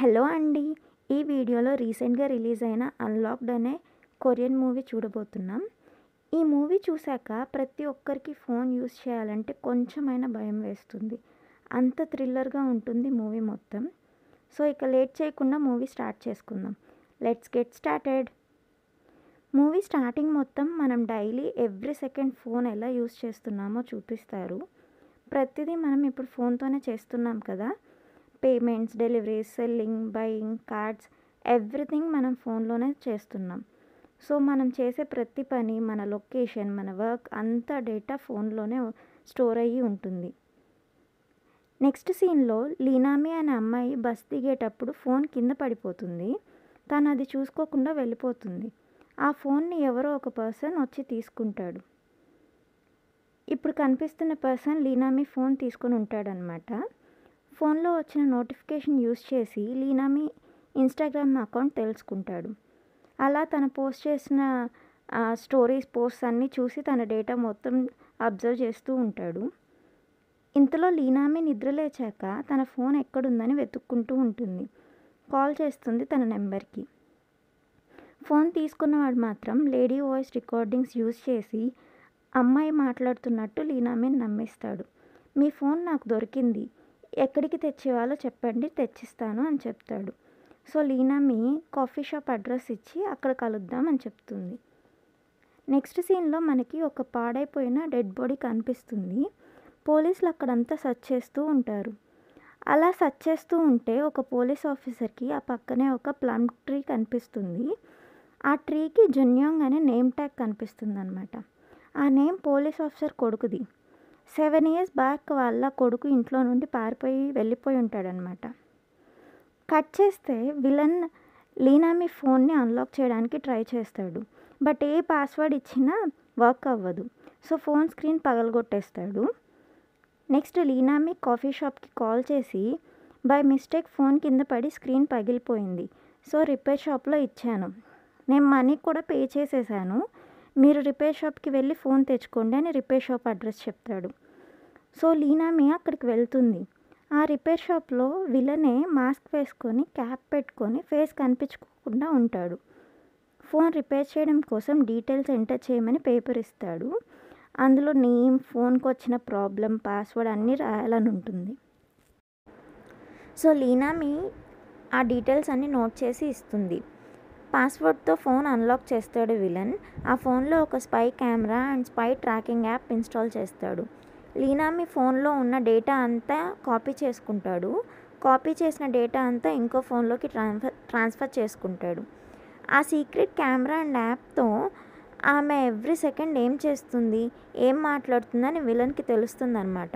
hello అండి ఈ వీడియోలో రీసెంట్గా రిలీజ్ అయిన అన్లాక్డ్ అనే కొరియన్ మూవీ చూడబోతున్నాం ఈ మూవీ చూశాక ప్రతి ఒక్కరికి ఫోన్ యూస్ చేయాలంటే కొంచెమైనా భయం వేస్తుంది అంత థ్రిల్లర్గా ఉంటుంది మూవీ మొత్తం సో ఇక లేట్ చేయకుండా మూవీ స్టార్ట్ చేసుకుందాం let's get started movie starting మొత్తం మనం డైలీ ఎవ్రీ సెకండ్ ఫోన్ ఎలా యూస్ చేస్తున్నామో చూపిస్తారు ప్రతిదీ మనం ఇప్పుడు ఫోన్తోనే చేస్తున్నాం కదా payments deliveries selling buying cards everything మనం ఫోన్లోనే చేస్తున్నాం సో మనం చేసే ప్రతి పని మన లొకేషన్ మన వర్క్ అంతా డేటా ఫోన్లోనే స్టోర్ అయ్యి ఉంటుంది నెక్స్ట్ సీన్లో లీనామి అనే అమ్మాయి బస్ దిగేటప్పుడు ఫోన్ కింద పడిపోతుంది తను అది చూసుకోకుండా వెళ్ళిపోతుంది ఆ ఫోన్ని ఎవరో ఒక పర్సన్ వచ్చి తీసుకుంటాడు ఇప్పుడు కనిపిస్తున్న పర్సన్ లీనామి ఫోన్ తీసుకొని ఉంటాడనమాట ఫోన్లో వచ్చిన నోటిఫికేషన్ యూస్ చేసి లీనామి ఇన్స్టాగ్రామ్ అకౌంట్ తెలుసుకుంటాడు అలా తను పోస్ట్ చేసిన స్టోరీస్ పోస్ట్స్ అన్నీ చూసి తన డేటా మొత్తం అబ్జర్వ్ చేస్తూ ఉంటాడు ఇంతలో లీనామి నిద్రలేచాక తన ఫోన్ ఎక్కడుందని వెతుక్కుంటూ ఉంటుంది కాల్ చేస్తుంది తన నెంబర్కి ఫోన్ తీసుకున్నవాడు మాత్రం లేడీ వాయిస్ రికార్డింగ్స్ యూజ్ చేసి అమ్మాయి మాట్లాడుతున్నట్టు లీనామిని నమ్మిస్తాడు మీ ఫోన్ నాకు దొరికింది ఎక్కడికి తెచ్చేవాలో చెప్పండి తెచ్చిస్తాను అని చెప్తాడు so Lee Nami coffee shop address ఇచ్చి అక్కడ కలుద్దాం అని చెప్తుంది నెక్స్ట్ సీన్లో మనకి ఒక పాడైపోయిన డెడ్ బాడీ కనిపిస్తుంది పోలీసులు అక్కడంతా సర్చ్ చేస్తూ ఉంటారు అలా సర్చ్ చేస్తూ ఉంటే ఒక పోలీస్ ఆఫీసర్కి ఆ పక్కనే ఒక ప్లమ్ ట్రీ కనిపిస్తుంది ఆ ట్రీకి జున్యోంగ్ అనే నేమ్ ట్యాగ్ కనిపిస్తుంది అనమాట ఆ నేమ్ పోలీస్ ఆఫీసర్ కొడుకుది సెవెన్ ఇయర్స్ బ్యాక్ వాళ్ళ కొడుకు ఇంట్లో నుండి పారిపోయి వెళ్ళిపోయి ఉంటాడనమాట కట్ చేస్తే విలన్ లీనామి ఫోన్ని అన్లాక్ చేయడానికి ట్రై చేస్తాడు బట్ ఏ పాస్వర్డ్ ఇచ్చినా వర్క్ అవ్వదు సో ఫోన్ స్క్రీన్ పగలగొట్టేస్తాడు నెక్స్ట్ లీనామి కాఫీ షాప్కి కాల్ చేసి బై మిస్టేక్ ఫోన్ కింద పడి స్క్రీన్ పగిలిపోయింది సో రిపేర్ షాప్లో ఇచ్చాను నేను మనీ కూడా పే చేసేసాను మీరు రిపేర్ షాప్కి వెళ్ళి ఫోన్ తెచ్చుకోండి అని రిపేర్ షాప్ అడ్రస్ చెప్తాడు సో లీనామి అక్కడికి వెళ్తుంది ఆ రిపేర్ షాప్లో విలనే మాస్క్ వేసుకొని క్యాప్ పెట్టుకొని ఫేస్ కనిపించుకోకుండా ఉంటాడు ఫోన్ రిపేర్ చేయడం కోసం డీటెయిల్స్ ఎంటర్ చేయమని పేపర్ ఇస్తాడు అందులో నేమ్ ఫోన్కి వచ్చిన ప్రాబ్లం పాస్వర్డ్ అన్నీ రాయాలని ఉంటుంది సో లీనామి ఆ డీటెయిల్స్ అన్నీ నోట్ చేసి ఇస్తుంది పాస్వర్డ్తో ఫోన్ అన్లాక్ చేస్తాడు విలన్ ఆ ఫోన్లో ఒక spy camera and spy tracking app install చేస్తాడు లీనామి ఫోన్లో ఉన్న డేటా అంతా కాపీ చేసుకుంటాడు కాపీ చేసిన డేటా అంతా ఇంకో ఫోన్లోకి ట్రాన్స్ఫర్ ట్రాన్స్ఫర్ చేసుకుంటాడు ఆ సీక్రెట్ కెమెరా అండ్ యాప్తో ఆమె ఎవ్రీ సెకండ్ ఏం చేస్తుంది ఏం మాట్లాడుతుందని విలన్కి తెలుస్తుంది అనమాట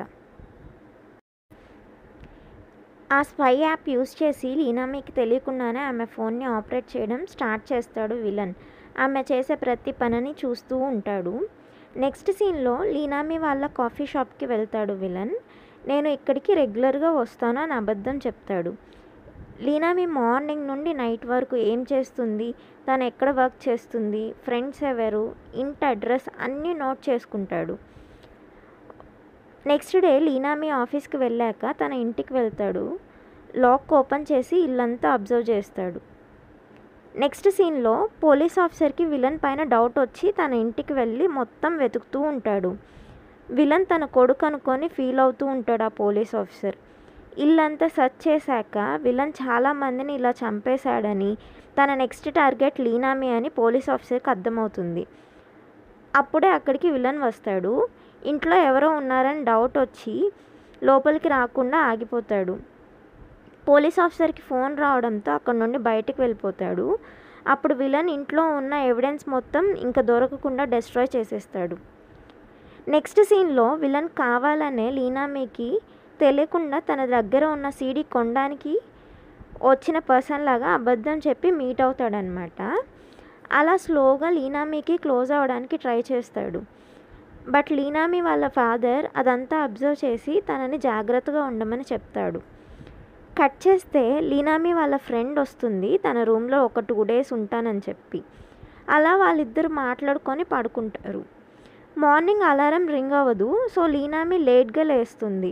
ఆ స్పై యాప్ యూస్ చేసి లీనామీకి తెలియకుండానే ఆమె ఫోన్ని ఆపరేట్ చేయడం స్టార్ట్ చేస్తాడు విలన్ ఆమె చేసే ప్రతి పనిని చూస్తూ ఉంటాడు నెక్స్ట్ సీన్లో లీనామి వాళ్ళ కాఫీ షాప్కి వెళ్తాడు విలన్ నేను ఇక్కడికి రెగ్యులర్గా వస్తాను అని అబద్ధం చెప్తాడు లీనామి మార్నింగ్ నుండి నైట్ వరకు ఏం చేస్తుంది తను ఎక్కడ వర్క్ చేస్తుంది ఫ్రెండ్స్ ఎవరు ఇంటి అడ్రస్ అన్నీ నోట్ చేసుకుంటాడు నెక్స్ట్ డే లీనామి ఆఫీస్కి వెళ్ళాక తన ఇంటికి వెళ్తాడు లాక్ ఓపెన్ చేసి ఇల్లంతా అబ్జర్వ్ చేస్తాడు నెక్స్ట్ సీన్లో పోలీస్ ఆఫీసర్కి విలన్ పైన డౌట్ వచ్చి తన ఇంటికి వెళ్ళి మొత్తం వెతుకుతూ ఉంటాడు విలన్ తన కొడుకు అనుకొని ఫీల్ అవుతూ ఉంటాడు ఆ పోలీస్ ఆఫీసర్ ఇల్లంతా సెర్చ్ చేశాక విలన్ చాలామందిని ఇలా చంపేశాడని తన నెక్స్ట్ టార్గెట్ లీనామి అని పోలీస్ ఆఫీసర్కి అర్థమవుతుంది అప్పుడే అక్కడికి విలన్ వస్తాడు ఇంట్లో ఎవరో ఉన్నారని డౌట్ వచ్చి లోపలికి రాకుండా ఆగిపోతాడు పోలీస్ ఆఫీసర్కి ఫోన్ రావడంతో అక్కడ నుండి బయటికి వెళ్ళిపోతాడు అప్పుడు విలన్ ఇంట్లో ఉన్న ఎవిడెన్స్ మొత్తం ఇంకా దొరకకుండా డెస్ట్రాయ్ చేసేస్తాడు నెక్స్ట్ సీన్లో విలన్ కావాలనే లీనామీకి తెలియకుండా తన దగ్గర ఉన్న సీడీ కొనడానికి వచ్చిన పర్సన్ లాగా అబద్ధం చెప్పి మీట్ అవుతాడనమాట అలా స్లోగా లీనామీకి క్లోజ్ అవ్వడానికి ట్రై చేస్తాడు బట్ లీనామి వాళ్ళ ఫాదర్ అదంతా అబ్జర్వ్ చేసి తనని జాగ్రత్తగా ఉండమని చెప్తాడు కట్ చేస్తే లీనామి వాళ్ళ ఫ్రెండ్ వస్తుంది తన రూమ్లో ఒక టూ డేస్ ఉంటానని చెప్పి అలా వాళ్ళిద్దరు మాట్లాడుకొని పడుకుంటారు మార్నింగ్ అలారం రింగ్ అవ్వదు సో లీనామి లేట్గా లేస్తుంది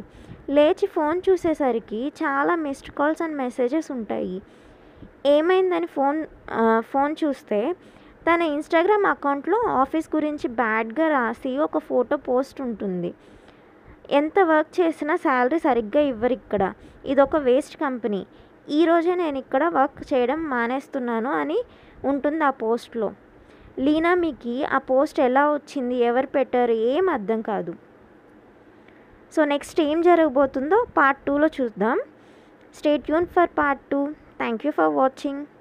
లేచి ఫోన్ చూసేసరికి చాలా మిస్డ్ కాల్స్ అండ్ మెసేజెస్ ఉంటాయి ఏమైందని ఫోన్ ఫోన్ చూస్తే తన ఇన్స్టాగ్రామ్ అకౌంట్లో ఆఫీస్ గురించి బ్యాడ్గా రాసి ఒక ఫోటో పోస్ట్ ఉంటుంది ఎంత వర్క్ చేసినా శాలరీ సరిగ్గా ఇవ్వరు ఇక్కడ ఇదొక వేస్ట్ కంపెనీ ఈరోజే నేను ఇక్కడ వర్క్ చేయడం మానేస్తున్నాను అని ఉంటుంది ఆ పోస్ట్లో లీనా మీకు ఆ పోస్ట్ ఎలా వచ్చింది ఎవరు పెట్టారు ఏం అర్థం కాదు సో నెక్స్ట్ ఏం జరగబోతుందో పార్ట్ టూలో చూద్దాం stay tune for part two thank you for watching